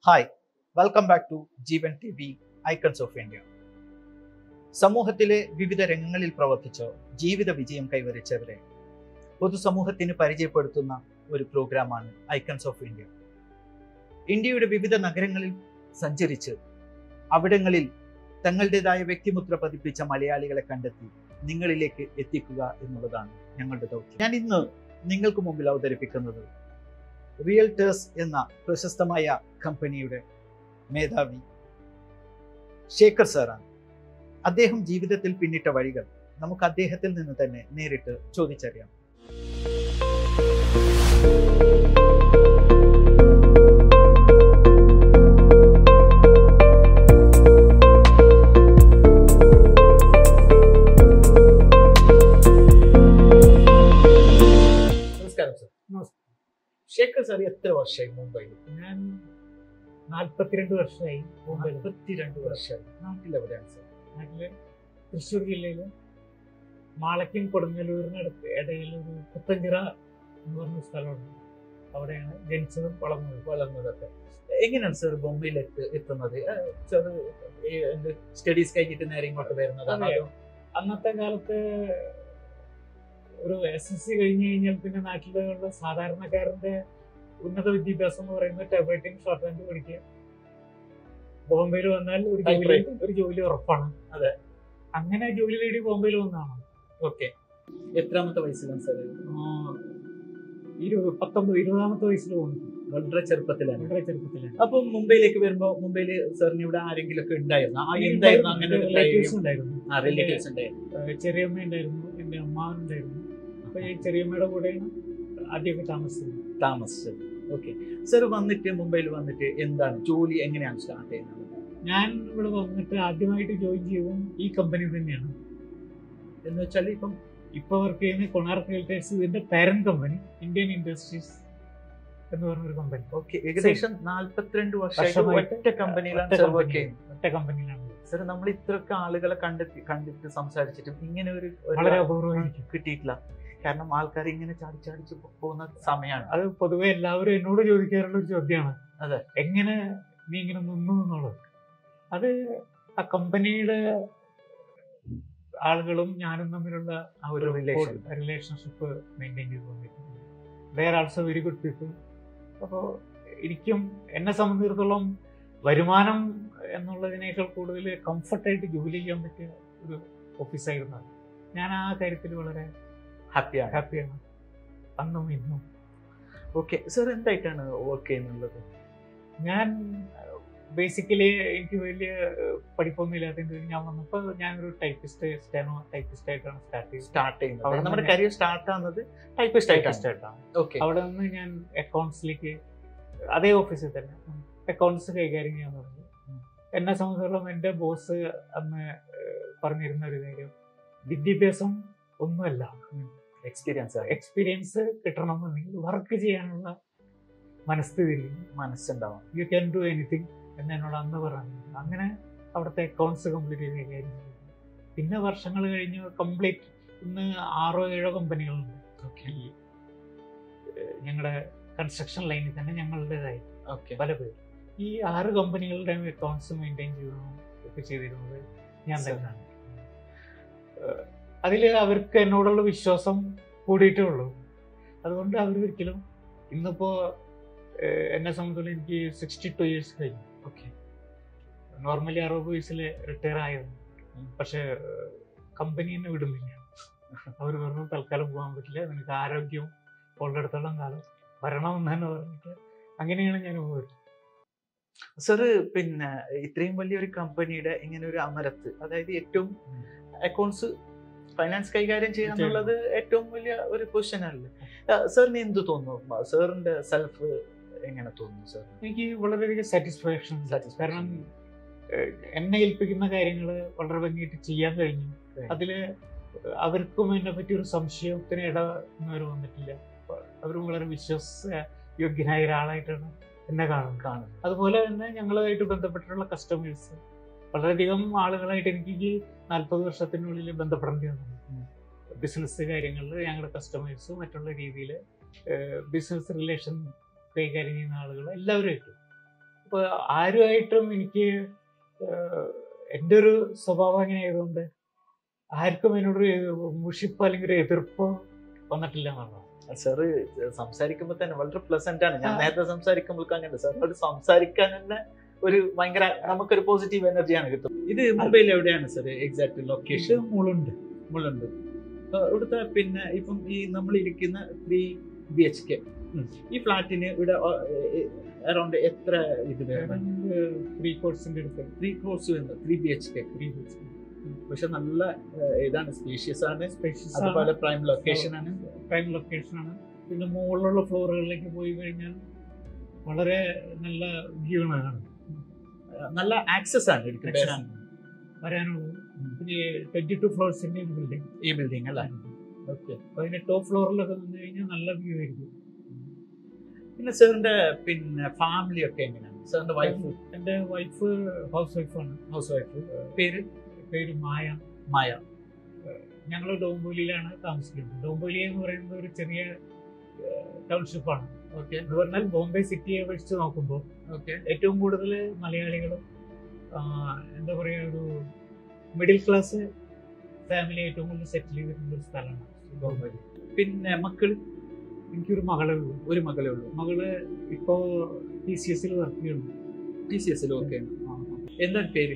Hi welcome back to Jeevan T V icons of India സമൂഹത്തിലെ വിവിധ രംഗങ്ങളിൽ പ്രവർത്തിച്ച് ജീവിത വിജയം കൈവരിച്ചവരെ പൊതുസമൂഹത്തിന് പരിചയപ്പെടുത്തുന്ന ഒരു പ്രോഗ്രാമാണ് ഐക്കൺസ് ഓഫ് ഇന്ത്യ ഇന്ത്യയുടെ വിവിധ നഗരങ്ങളിൽ സഞ്ചരിച്ച് അവിടങ്ങളിൽ തങ്ങളുടേതായ വ്യക്തിമുദ്ര പതിപ്പിച്ച മലയാളികളെ കണ്ടെത്തി നിങ്ങളിലേക്ക് എത്തിക്കുക എന്നുള്ളതാണ് ഞങ്ങളുടെ ദൗത്യം ഞാൻ ഇന്ന് നിങ്ങൾക്ക് മുമ്പിൽ അവതരിപ്പിക്കുന്നത് റിയൽറ്റേഴ്സ് എന്ന പ്രശസ്തമായ കമ്പനിയുടെ മേധാവി ശേഖർ സാറാണ് അദ്ദേഹം ജീവിതത്തിൽ പിന്നിട്ട വഴികൾ നമുക്ക് അദ്ദേഹത്തിൽ നിന്ന് തന്നെ നേരിട്ട് ചോദിച്ചറിയാം നമസ്കാരം സർ ശേഖർ സാർ എത്ര വർഷമായി മുംബൈയിൽ ഞാൻ നാൽപ്പത്തിരണ്ട് വർഷമായി മുംബൈയിൽ നാൽപ്പത്തിരണ്ട് വർഷമായി നാട്ടിലെവിടെയാണ് സർ നാട്ടില് തൃശ്ശൂർ ജില്ലയില് മാളയ്ക്കും കൊടുങ്ങല്ലൂരിനടുത്ത് ഇടയിൽ ഒരു പുത്തഞ്ചിറ എന്ന് പറഞ്ഞ സ്ഥലമുണ്ട് അവിടെയാണ് ജനിച്ചതും വളർന്നതും വളർന്നതൊക്കെ എങ്ങനെയാണ് സർ ബോംബെയിലേക്ക് എത്തുന്നത് സർ സ്റ്റഡീസ് കഴിഞ്ഞിട്ട് നേരെ ഇങ്ങോട്ട് വരുന്നതാണ് അതെ. അന്നത്തെ കാലത്ത് ഒരു എസ് എസ് സി കഴിഞ്ഞ് കഴിഞ്ഞാൽ പിന്നെ നാട്ടിലുള്ള സാധാരണക്കാരന്റെ ഉന്നത വിദ്യാഭ്യാസം എന്ന് പറയുന്നത് ടൈപ്പ്റൈറ്റിംഗ് ഷോർട്ട് ഹാൻഡ് പഠിക്കുക ബോംബെയിൽ വന്നാൽ ഒരു ജോലി Typewriting. ഒരു ജോലി ഉറപ്പാണ് അതെ. അങ്ങനെ ജോലി നേടി ബോംബെയിൽ വന്നതാണ് ഓക്കെ എത്രാമത്തെ വയസ്സിലാണ് സർ ആ, ഇരു- പത്തൊമ്പത് ഇരുപതാമത്തെ വയസ്സിൽ പോകുന്നു വളരെ ചെറുപ്പത്തിലാണ് വളരെ ചെറുപ്പത്തിലാണ് അപ്പൊ മുംബൈയിലേക്ക് വരുമ്പോ മുംബൈയിൽ സാറിന് ഇവിടെ ആരെങ്കിലും ഒക്കെ ഉണ്ടായിരുന്നു ആ എന്തായിരുന്നു അങ്ങനെ ഒരു റിലേറ്റീവ്സ് ധൈര്യം? ഉണ്ടായിരുന്നു ആ റിലേറ്റീവ്സ് ഉണ്ടായിരുന്നു ഏഹ് ചെറിയമ്മ ഉണ്ടായിരുന്നു എൻ്റെ അമ്മ ഉണ്ടായിരുന്നു അപ്പൊ ഈ ചെറിയമ്മയുടെ കൂടെയാണ് ആദ്യമൊക്കെ താമസിച്ചത് താമസിച്ചത് ഓക്കെ സർ വന്നിട്ട് മുംബൈയിൽ വന്നിട്ട് എന്താണ് ജോലി എങ്ങനെയാണ് സ്റ്റാർട്ട് ചെയ്യുന്നത് ഞാൻ ഇവിടെ വന്നിട്ട് ആദ്യമായിട്ട് ജോയിൻ ചെയ്തതും ഈ കമ്പനി തന്നെയാണ് എന്ന് വെച്ചാൽ ഇപ്പം ഇപ്പൊ വർക്ക് ചെയ്യുന്ന കൊണാർക്ക് റിലേറ്റേഴ്സ് ഇതിന്റെ പാരന്റ് കമ്പനി ഇന്ത്യൻ ഇൻഡസ്ട്രീസ് എന്ന് പറഞ്ഞൊരു കമ്പനി ഓക്കെ ഏകദേശം നാല്പത്തിരണ്ട് വർഷമായിട്ട് വർഷമായിട്ട് ഒറ്റ കമ്പനിയിലാണ് ഒറ്റ സർ വർക്ക് company. ചെയ്യുന്നത് ഒറ്റ കമ്പനിയിലാണ് സർ നമ്മൾ ഇത്രയൊക്കെ ആളുകളെ കണ്ടെത്തി കണ്ടിട്ട് സംസാരിച്ചിട്ടും ഇങ്ങനെ ഒരു ഒരു വളരെ അപൂർവമായിരിക്കും കിട്ടിയിട്ടില്ല കാരണം ആൾക്കാർ ഇങ്ങനെ ചാടി ചാടിച്ച് പോകുന്ന സമയമാണ് അത് പൊതുവെ എല്ലാവരും എന്നോട് ചോദിക്കാറുള്ള ഒരു ചോദ്യമാണ് അതെ. എങ്ങനെ നീ ഇങ്ങനെ നിന്നു എന്നുള്ളത് അത് ആ കമ്പനിയുടെ ആളുകളും ഞാനും തമ്മിലുള്ള ആ ഒരു റിലേഷൻ റിലേഷൻഷിപ്പ് മെയിൻറ്റെയിൻ ചെയ്ത് വന്നിട്ടുണ്ട് വേറെ ആൾസോ വെരി ഗുഡ് പീപ്പിൾ അപ്പോൾ എനിക്കും എന്നെ സംബന്ധിച്ചിടത്തോളം വരുമാനം എന്നുള്ളതിനേക്കാൾ കൂടുതൽ കംഫർട്ടായിട്ട് ജോലി ചെയ്യാൻ പറ്റിയ ഒരു ഓഫീസായിരുന്നു അത്. ഞാൻ ആ കാര്യത്തിൽ വളരെ ഹാപ്പിയാണ് ഹാപ്പിയാണ് അന്നും ഇന്നും ഓക്കെ സർ എന്തായിട്ടാണ് വർക്ക് ചെയ്യുന്നുള്ളത് ഞാൻ ബേസിക്കലി എനിക്ക് വലിയ ഏഹ്, പഠിപ്പൊന്നും ഇല്ലാത്തതിന്റെ ഞാൻ വന്നപ്പോൾ ഞാനൊരു ടൈപ്പിസ്റ്റ് സ്റ്റെനോ ടൈപ്പിസ്റ്റ് ആയിട്ടാണ് സ്റ്റാർട്ട് ചെയ്തത് സ്റ്റാർട്ട് ചെയ്യുന്നത് അവിടെ നമ്മുടെ നിന്ന് കരിയർ സ്റ്റാർട്ട് ആവുന്നത് ടൈപ്പിസ്റ്റ് ടൈപ്പിസ്റ്റ് ആയിട്ടാണ് ആയിട്ടാണ് ഓക്കെ അവിടെ നിന്ന് ഞാൻ അക്കൗണ്ട്സിലേക്ക് അതേ ഓഫീസിൽ തന്നെ അക്കൗണ്ട്സ് കൈകാര്യം ചെയ്യാൻ തുടങ്ങി എന്നെ സംബന്ധിച്ചിടത്തോളം എൻ്റെ ബോസ് അന്ന് ഏഹ്, പറഞ്ഞിരുന്ന ഒരു കാര്യം വിദ്യാഭ്യാസം ഒന്നുമല്ല എക്സ്പീരിയൻസ് ആണ് എക്സ്പീരിയൻസ് കിട്ടണമെന്നുണ്ടെങ്കിൽ വർക്ക് ചെയ്യാനുള്ള മനസ്ഥിതി മനസ്സുണ്ടാവും യു ക്യാൻ ഡു എനിത്തിങ് എന്ന് എന്നോട് അന്ന് പറഞ്ഞു അങ്ങനെ അവിടുത്തെ അക്കൗണ്ട്സ് കംപ്ലീറ്റ് ചെയ്ത് കൈകാര്യം ചെയ്തു പിന്നെ വർഷങ്ങൾ കഴിഞ്ഞ് കംപ്ലീറ്റ് ഇന്ന് ആറോ ഏഴോ കമ്പനികളുണ്ട് ഈ ഞങ്ങളുടെ കൺസ്ട്രക്ഷൻ ലൈനിൽ തന്നെ ഞങ്ങളുടേതായി ഓക്കെ പല പേര് ഈ ആറ് കമ്പനികളുടെ അക്കൗണ്ട്സ് മെയിൻറ്റെയിൻ ചെയ്തതും ഒക്കെ ചെയ്തിരുന്നത് ഞാൻ Sir. തന്നെയാണ് അതിൽ അവർക്ക് എന്നോടുള്ള വിശ്വാസം കൂടിയിട്ടേ ഉള്ളൂ അതുകൊണ്ട് അവർ ഒരിക്കലും ഇന്നിപ്പോ ഏഹ്, എന്നെ സംബന്ധിച്ചിടത്തോളം എനിക്ക് സിക്സ്റ്റി ടു ഇയേഴ്സ് കഴിഞ്ഞു ഓക്കെ നോർമലി അറുപത് വയസ്സിൽ റിട്ടയർ ആയത് പക്ഷെ കമ്പനി എന്നെ വിടുന്നില്ല അവർ പറഞ്ഞു തൽക്കാലം പോകാൻ പറ്റില്ല നിനക്ക് ആരോഗ്യം ഉള്ളിടത്തോളം കാലം വരണമെന്ന് തന്നെ പറഞ്ഞിട്ട് അങ്ങനെയാണ് ഞാൻ പോയത് സർ പിന്നെ ഇത്രയും വലിയൊരു കമ്പനിയുടെ ഇങ്ങനെ ഒരു അമരത്ത് അതായത് ഏറ്റവും അക്കൗണ്ട്സ് ഫൈനാൻസ് കൈകാര്യം ചെയ്യാന്നുള്ളത് ഏറ്റവും വലിയ ഒരു പൊസിഷൻ അല്ലേ സാറിന് എന്ത് തോന്നുന്നു സാറിന്റെ സെൽഫ് എങ്ങനെ തോന്നുന്നു സാർ എനിക്ക് വളരെയധികം സാറ്റിസ്ഫാക്ഷൻ കാരണം ഏഹ്, എന്നെ ഏൽപ്പിക്കുന്ന കാര്യങ്ങൾ വളരെ ഭംഗിയായിട്ട് ചെയ്യാൻ കഴിഞ്ഞു ഉം. അതില് അവർക്കും എന്നെ പറ്റി ഒരു സംശയത്തിന് ഇട അവർ വന്നിട്ടില്ല അവരും വളരെ വിശ്വാസ യോഗ്യനായ ഒരാളായിട്ടാണ് എന്നെ കാണുന്നത് കാണുന്നു അതുപോലെ തന്നെ ഞങ്ങളുമായിട്ട് ബന്ധപ്പെട്ടിട്ടുള്ള കസ്റ്റമേഴ്സ് വളരെയധികം ആളുകളായിട്ട് എനിക്ക് ഈ നാൽപ്പത് വർഷത്തിനുള്ളിൽ ബന്ധപ്പെടേണ്ടി വന്നു ബിസിനസ് കാര്യങ്ങളിൽ ഞങ്ങളുടെ കസ്റ്റമേഴ്സ് മറ്റുള്ള രീതിയിൽ ബിസിനസ് റിലേഷൻ കൈകാര്യം ചെയ്യുന്ന ആളുകൾ എല്ലാവരുമായിട്ടും അപ്പൊ ആരുമായിട്ടും എനിക്ക് ഏഹ്, എൻ്റെ ഒരു സ്വഭാവം അങ്ങനെ ആയതുകൊണ്ട് ആർക്കും എന്നോടൊരു മുഷിപ്പോ അല്ലെങ്കിൽ ഒരു എതിർപ്പോ വന്നിട്ടില്ല എന്നുള്ളതാണ് സാറ് സംസാരിക്കുമ്പോൾ തന്നെ വളരെ പ്ലസന്റ് ആണ് ഞാൻ ആ. നേരത്തെ സംസാരിക്കുമ്പോൾ അങ്ങനെ സാറിനോട് സംസാരിക്കാൻ തന്നെ ഒരു ഭയങ്കര നമുക്കൊരു പോസിറ്റീവ് എനർജിയാണ് കിട്ടും ഇത് മുംബൈയിൽ എവിടെയാണ് സാർ എക്സാക്ട് ഇത് ലൊക്കേഷൻ മുളുണ്ട് മുള്ളുണ്ട് ഇവിടുത്തെ പിന്നെ ഇപ്പം ഈ നമ്മൾ ഇരിക്കുന്ന ത്രീ ബി എച്ച് കെ ഈ ഫ്ലാറ്റിന് ഇവിടെ അറൗണ്ട് എത്ര ഇത് വേണം ത്രീ കോഴ്സിന്റെ അടുത്ത് ത്രീ ക്രോസ് വരുന്നത് three B H K three പക്ഷെ നല്ല ഏഹ്, ഇതാണ് സ്പീഷ്യസ് ആണ് സ്പേഷ്യസ് അതുപോലെ പ്രൈം ലൊക്കേഷൻ ആണ് പ്രൈം ലൊക്കേഷനാണ് പിന്നെ മുകളിലുള്ള ഫ്ലോറുകളിലേക്ക് പോയി കഴിഞ്ഞാൽ വളരെ നല്ല വ്യൂ ആണ് നല്ല ആക്സസ് ആണ് ഇടുക്കി Access. വരാനുള്ളത് പിന്നെ ട്വന്റി ടു ഫ്ലോർസിന്റെ ബിൽഡിംഗ് ഈ ബിൽഡിംഗ് അല്ലേ ഓക്കെ അപ്പൊ അതിന്റെ ടോപ്പ് ഫ്ലോറിലൊക്കെ നിന്ന് കഴിഞ്ഞാൽ നല്ല വ്യൂ ആയിരിക്കും പിന്നെ സാറിന്റെ പിന്നെ ഫാമിലി ഒക്കെ എങ്ങനെയാണ് സാറിന്റെ വൈഫ് എന്റെ വൈഫ് ഹൗസ് വൈഫാണ് ഹൗസ് വൈഫ് പേര് പേര് മായ മായ ഞങ്ങൾ ഡോംബോലിയിലാണ് താമസിക്കുന്നത് ഡോംബോലി എന്ന് പറയുന്നത് ഒരു ചെറിയ ടൗൺഷിപ്പാണ് ഓക്കെ എന്ന് പറഞ്ഞാൽ ബോംബെ സിറ്റിയെ അപേക്ഷിച്ച് നോക്കുമ്പോൾ ഓക്കെ ഏറ്റവും കൂടുതൽ മലയാളികളും ആ, എന്താ പറയുക ഒരു മിഡിൽ ക്ലാസ് ഫാമിലി ഏറ്റവും കൂടുതൽ സെറ്റിൽ ചെയ്തിട്ടുള്ള ഒരു സ്ഥലമാണ് ബോംബെ പിന്നെ മക്കൾ എനിക്കൊരു മകളേ ഉള്ളൂ ഒരു മകളേ ഉള്ളൂ മകള് ഇപ്പോ ടി സി എസിൽ വർക്ക് ചെയ്യുന്നു ടി സി എസിൽ ഓക്കെ എന്താണ് പേര്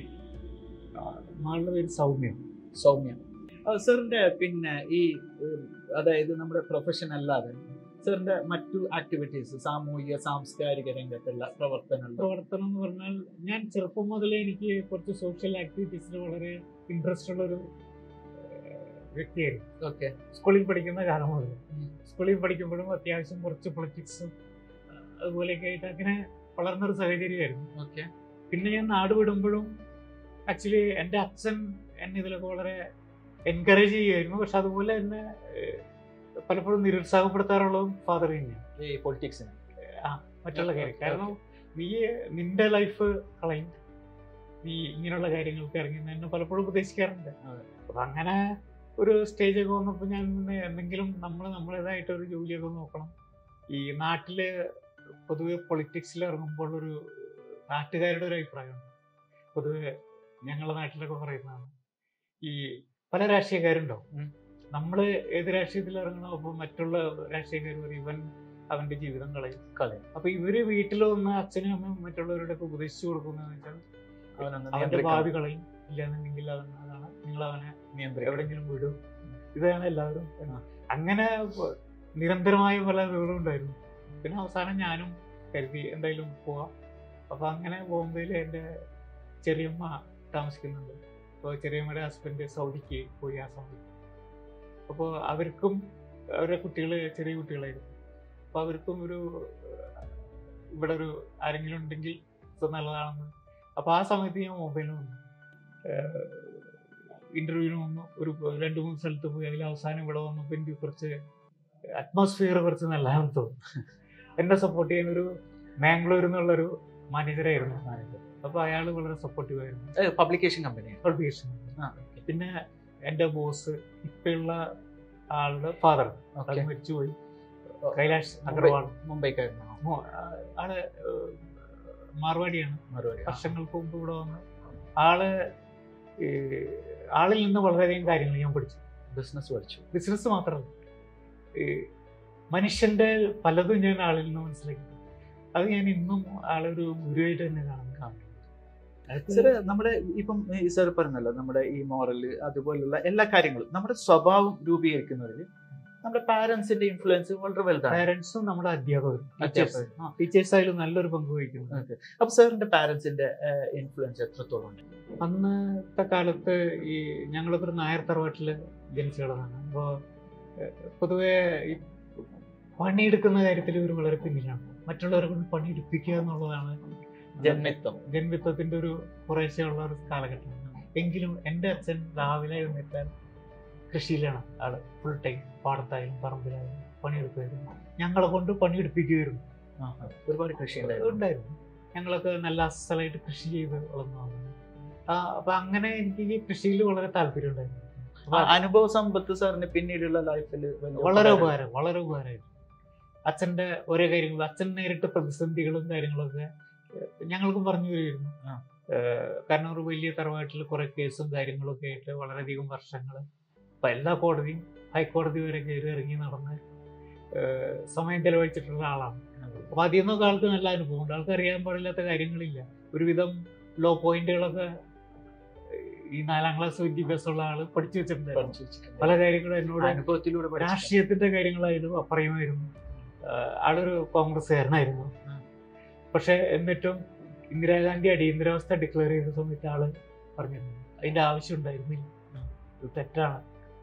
മകളുടെ പേര് സൗമ്യ സൗമ്യ സാറിന്റെ പിന്നെ ഈ ഉം, അതായത് നമ്മുടെ പ്രൊഫഷൻ അല്ലാതെ സാറിന്റെ മറ്റു ആക്ടിവിറ്റീസ് സാമൂഹിക സാംസ്കാരിക രംഗത്തുള്ള പ്രവർത്തനങ്ങൾ പ്രവർത്തനം എന്ന് പറഞ്ഞാൽ ഞാൻ ചെറുപ്പം മുതലേ എനിക്ക് കുറച്ച് സോഷ്യൽ ആക്ടിവിറ്റീസിൽ വളരെ ഇൻട്രസ്റ്റ് ഉള്ള ഒരു വ്യക്തിയായിരുന്നു ഓക്കെ സ്കൂളിൽ പഠിക്കുന്ന കാലം മുതൽ ഉം. സ്കൂളിൽ പഠിക്കുമ്പോഴും അത്യാവശ്യം കുറച്ച് പൊളിറ്റിക്സും അതുപോലെയൊക്കെ ആയിട്ട് അങ്ങനെ വളർന്നൊരു സാഹചര്യമായിരുന്നു ഓക്കെ പിന്നെ ഞാൻ നാട് വിടുമ്പോഴും ആക്ച്വലി എൻ്റെ അച്ഛൻ എന്നെ ഇതിലൊക്കെ വളരെ എൻകറേജ് ചെയ്യുമായിരുന്നു പക്ഷെ അതുപോലെ തന്നെ ഏഹ്, പലപ്പോഴും നിരുത്സാഹപ്പെടുത്താറുള്ളതും ഫാദർ തന്നെയാണ് ഈ പൊളിറ്റിക്സിന് ആ, മറ്റുള്ള കാര്യം Okay, കാരണം നീ നിന്റെ ലൈഫ് കളയും നീ ഇങ്ങനെയുള്ള കാര്യങ്ങൾക്ക് ഇറങ്ങി എന്നെ പലപ്പോഴും ഉപദേശിക്കാറുണ്ട് അതെ. അപ്പൊ അങ്ങനെ ഒരു സ്റ്റേജ് ഒക്കെ വന്നപ്പോൾ ഞാൻ പിന്നെ എന്തെങ്കിലും നമ്മൾ നമ്മളേതായിട്ട് ഒരു ജോലിയൊക്കെ നോക്കണം ഈ നാട്ടില് പൊതുവെ പൊളിറ്റിക്സിൽ ഇറങ്ങുമ്പോൾ ഒരു നാട്ടുകാരുടെ ഒരു അഭിപ്രായമുണ്ട് പൊതുവെ ഞങ്ങളുടെ നാട്ടിലൊക്കെ പറയുന്നതാണ് ഈ പല രാഷ്ട്രീയക്കാരുണ്ടാവും ഉം. നമ്മൾ ഏത് രാഷ്ട്രീയത്തിൽ ഇറങ്ങണോ അപ്പോൾ മറ്റുള്ള രാഷ്ട്രീയക്കാർ പറയും ഇവൻ അവന്റെ ജീവിതം കളയും കളയും അപ്പൊ ഇവര് വീട്ടിൽ വന്ന് അച്ഛനും അമ്മയും മറ്റുള്ളവരോടൊക്കെ ഉപദേശിച്ചു കൊടുക്കുന്നതെന്ന് വെച്ചാൽ അവനൊന്ന് അവന്റെ നിയന്ത്രിക്കണം. ഭാവി കളയും ഇല്ലാന്നുണ്ടെങ്കിൽ അവൻ അതാണ് നിങ്ങൾ അവനെ നിയന്ത്രിക്കണം. എവിടെങ്കിലും വിടും ഇതാണ് എല്ലാവരും അങ്ങനെ പ- നിരന്തരമായ പല ഇതുകളും ഉണ്ടായിരുന്നു പിന്നെ അവസാനം ഞാനും കരുതി എന്തായാലും പോവാം അപ്പൊ അങ്ങനെ ബോംബെയിൽ എൻ്റെ ചെറിയമ്മ താമസിക്കുന്നുണ്ട് അപ്പോൾ ചെറിയമ്മയുടെ ഹസ്ബൻഡ് സൗദിക്ക് പോയി ആ സമയത്ത് അപ്പോൾ അവർക്കും അവരുടെ കുട്ടികൾ ചെറിയ കുട്ടികളായിരുന്നു അപ്പോൾ അവർക്കും ഒരു ഏഹ്, ഇവിടെ ഒരു ആരെങ്കിലും ഉണ്ടെങ്കിൽ ഇത് നല്ലതാണെന്ന് അപ്പോൾ ആ സമയത്ത് ഞാൻ മൊബൈലിൽ വന്നു ഇന്റർവ്യൂവിന് വന്നു ഒരു രണ്ട് മൂന്ന് സ്ഥലത്ത് പോയി അതിൽ അവസാനം ഇവിടെ വന്നപ്പോൾ എനിക്ക് കുറച്ച് അറ്റ്മോസ്ഫിയർ കുറച്ച് നല്ലതാണെന്ന് തോന്നുന്നു എന്നെ സപ്പോർട്ട് ചെയ്യാൻ ഒരു മാംഗ്ലൂർ എന്നുള്ളൊരു മാനേജറായിരുന്നു മാനേജർ അപ്പോൾ അയാൾ വളരെ സപ്പോർട്ടീവ് ആയിരുന്നു ഏ, പബ്ലിക്കേഷൻ കമ്പനിയാണ് പബ്ലിക്കേഷൻ ആ, പിന്നെ എൻ്റെ ബോസ് ഇപ്പോഴുള്ള ആളുടെ ഫാദർ അത് ഓക്കെ മരിച്ചുപോയി കൈലാഷ് മുംബൈ- അഗർവാൾ മുംബൈക്കാരനാണോ മോ- ആ- ആള് ഏഹ്, മാർവാടിയാണ് മറുപടി ആ. വർഷങ്ങൾക്ക് മുമ്പ് ഇവിടെ വന്ന് ആള് ഈ ആളിൽ നിന്ന് വളരെയധികം കാര്യങ്ങൾ ഞാൻ പഠിച്ചു ബിസിനസ് പഠിച്ചു ബിസിനസ് മാത്രമല്ല ഈ മനുഷ്യന്റെ പലതും ഞാൻ ആളിൽ നിന്ന് മനസ്സിലാക്കി അത് ഞാൻ ഇന്നും ആളൊരു ഗുരുവായിട്ട് തന്നെ കാണുന്നു സാറ് നമ്മുടെ ഇപ്പം ഈ സാർ പറഞ്ഞല്ലോ നമ്മുടെ ഈ മോറല് അതുപോലുള്ള എല്ലാ കാര്യങ്ങളും നമ്മുടെ സ്വഭാവം രൂപീകരിക്കുന്നതിൽ നമ്മുടെ പാരന്റ്സിന്റെ ഇൻഫ്ലുവൻസ് വളരെ വലുതാണ് പാരന്റ്സും നമ്മുടെ അധ്യാപകരും അധ്യാപകർ. ആ. ടീച്ചേഴ്സ് ആയാലും നല്ലൊരു പങ്ക് വഹിക്കുന്നു അപ്പൊ സാറിന്റെ പാരന്റ്സിന്റെ ഇൻഫ്ലുവൻസ് എത്രത്തോളം ഉണ്ട് അന്നത്തെ കാലത്ത് ഈ ഞങ്ങളൊക്കെ ഒരു നായർ തറവാട്ടിൽ ജനിച്ചു കിടന്നാണ് അപ്പോൾ പൊതുവെ ഈ പണിയെടുക്കുന്ന കാര്യത്തിൽ ഇവർ വളരെ പിന്നിലാണ് മറ്റുള്ളവരെ കൊണ്ട് പണിയെടുപ്പിക്കുക എന്നുള്ളതാണ് ജന്മിത്വം ജന്മിത്വത്തിന്റെ ഒരു കുറേശ്ശെ ഉള്ള ഒരു കാലഘട്ടമാണ് എങ്കിലും എൻ്റെ അച്ഛൻ രാവിലെ എഴുന്നേറ്റാൽ കൃഷിയിലാണ് ആള് ഫുൾ ടൈം പാടത്തായാലും പറമ്പിലായാലും പണിയെടുക്കുമായിരുന്നു ഞങ്ങളെ കൊണ്ട് പണിയെടുപ്പിക്കുമായിരുന്നു ആ, ആ. ഒരുപാട് കൃഷി ഉണ്ടായിരുന്നു ഉണ്ടായിരുന്നു ഞങ്ങളൊക്കെ നല്ല അസലായിട്ട് കൃഷി ചെയ്ത് വളർന്നതാണ് ആ അപ്പൊ അങ്ങനെ എനിക്ക് ഈ കൃഷിയിൽ വളരെ താല്പര്യം ഉണ്ടായിരുന്നു ആ അനുഭവ സമ്പത്ത് സാറിന് പിന്നീടുള്ള ലൈഫിൽ വളരെ ഉപകാരം വളരെ ഉപകാരമായിരുന്നു അച്ഛന്റെ ഓരോ കാര്യങ്ങളും അച്ഛൻ നേരിട്ട പ്രതിസന്ധികളും കാര്യങ്ങളൊക്കെ ഞങ്ങൾക്കും പറഞ്ഞു വരുമായിരുന്നു ആ. ഏഹ് കാരണം ഒരു വലിയ തറവാട്ടിൽ കുറെ കേസും കാര്യങ്ങളൊക്കെ ആയിട്ട് വളരെയധികം വർഷങ്ങൾ അപ്പൊ എല്ലാ കോടതിയും ഹൈക്കോടതി വരെ കയറി ഇറങ്ങി നടന്ന് ഏഹ് സമയം ചെലവഴിച്ചിട്ടുള്ള ആളാണ് അപ്പൊ അതിൽ നിന്നൊക്കെ ആൾക്ക് നല്ല അനുഭവം ഉണ്ട് ആൾക്ക് അറിയാൻ പാടില്ലാത്ത കാര്യങ്ങളില്ല ഒരുവിധം ലോ പോയിന്റുകളൊക്കെ ഈ നാലാം ക്ലാസ് വിദ്യാഭ്യാസമുള്ള ആള് പഠിച്ചു വെച്ചിട്ടുണ്ടായിരുന്നു പഠിച്ചു വെച്ചിട്ടുണ്ട്. പല കാര്യങ്ങളും എന്നോട് അനുഭവത്തിലൂടെ പഠിച്ചിട്ടുണ്ട്. രാഷ്ട്രീയത്തിന്റെ കാര്യങ്ങളായാലും പറയുമായിരുന്നു ആഹ് ആളൊരു കോൺഗ്രസ്സുകാരനായിരുന്നു ഉം. പക്ഷെ എന്നിട്ടും ഇന്ദിരാഗാന്ധി അടിയന്തരാവസ്ഥ ഡിക്ലെയർ ചെയ്ത സമയത്ത് ആള് പറഞ്ഞിരുന്നു അതിന്റെ ആവശ്യം ഉണ്ടായിരുന്നില്ല ഉം. ഇത് തെറ്റാണ്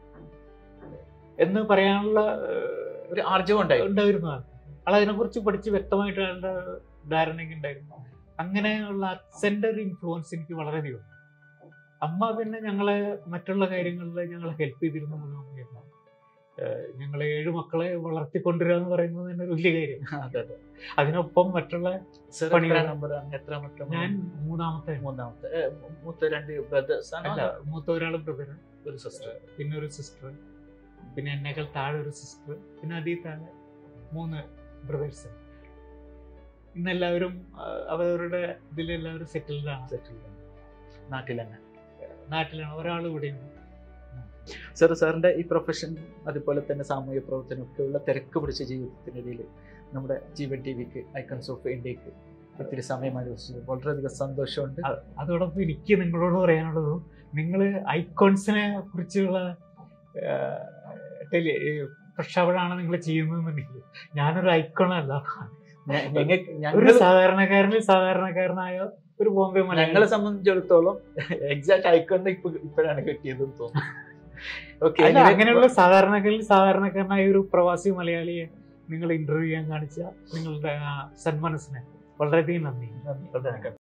എന്ന് പറയാനുള്ള ഒരു ആർജവം ഉണ്ടായി ഉണ്ടായിരുന്നു ആൾ ആൾ അതിനെക്കുറിച്ച് പഠിച്ച് വ്യക്തമായിട്ട് ആളുടെ ധാരണയൊക്കെ ഉണ്ടായിരുന്നു അങ്ങനെയുള്ള അച്ഛൻ്റെ ഒരു ഇൻഫ്ലുവൻസ് എനിക്ക് വളരെയധികം ഉണ്ട്. അമ്മ പിന്നെ ഞങ്ങളെ മറ്റുള്ള കാര്യങ്ങളിൽ ഞങ്ങളെ ഹെൽപ്പ് ചെയ്തിരുന്നു മുഴുവൻ അമ്മയായിരുന്നു. ഏഹ് ഞങ്ങളെ ഏഴ് മക്കളെ വളർത്തിക്കൊണ്ടുവരിക എന്ന് പറയുന്നത് തന്നെ ഒരു വലിയ കാര്യം അതെ അതെ അതിനൊപ്പം മറ്റുള്ള സർ പണികൾ. എത്ര നമ്പർ എത്രാമത്തെ ഞാൻ മൂന്നാമത്തെ മൂന്നാമത്തെ ഏ, മൂത്ത രണ്ട് ബ്രദേഴ്സ് ആണ് അല്ല മൂത്ത ഒരാൾ ബ്രദർ ഒരു സിസ്റ്റർ പിന്നെ ഒരു സിസ്റ്റർ പിന്നെ എന്നേക്കാൾ താഴെ ഒരു സിസ്റ്റർ പിന്നെ അതിൽ താഴെ മൂന്ന് ബ്രദേഴ്സ് ഇന്നെല്ലാവരും ആ, അവരവരുടെ ഇതിലെല്ലാവരും സെറ്റിൽഡ് ആണ് നാട്ടിൽ തന്നെ നാട്ടിലാണ് ഒരാൾ ഇവിടെയുണ്ട് സർ സാറിന്റെ ഈ പ്രൊഫഷൻ അതുപോലെ തന്നെ സാമൂഹ്യ പ്രവർത്തനം ഒക്കെ ഉള്ള തിരക്ക് പിടിച്ച ജീവിതത്തിനിടയിൽ നമ്മുടെ ജീവൻ ടി വിക്ക് ഐക്കൺസ് ഓഫ് ഇന്ത്യക്ക് ഒത്തിരി സമയം അനുവദിച്ചത് വളരെയധികം സന്തോഷമുണ്ട് അതോടൊപ്പം എനിക്ക് നിങ്ങളോട് പറയാനുള്ളത് നിങ്ങൾ ഐക്കോൺസിനെ കുറിച്ചുള്ള ആ, ടെലി ഈ പ്രക്ഷേപണമാണ് നിങ്ങൾ ചെയ്യുന്നതെന്നുണ്ടെങ്കിൽ ഞാനൊരു ഐക്കോണല്ല ഞ- ഞങ്ങ- ഒരു ഞങ്ങള് സാധാരണക്കാരനിൽ സാധാരണക്കാരനായ ഒരു ബോംബെ ഞങ്ങളെ മലയാളി സംബന്ധിച്ചിടത്തോളം എക്സാക്ട് ഐക്കോണിനെ ഇപ്പൊ ഇപ്പോഴാണ് കിട്ടിയതെന്ന് തോന്നുന്നു ഓക്കെ അല്ല, അങ്ങനെയുള്ള സാധാരണക്കാരിൽ സാധാരണക്കാരനായ ഒരു പ്രവാസി മലയാളിയെ നിങ്ങൾ ഇന്റർവ്യൂ ചെയ്യാൻ കാണിച്ച നിങ്ങളുടെ ആ സന്മനസ്സിനെ വളരെയധികം നന്ദി നന്ദി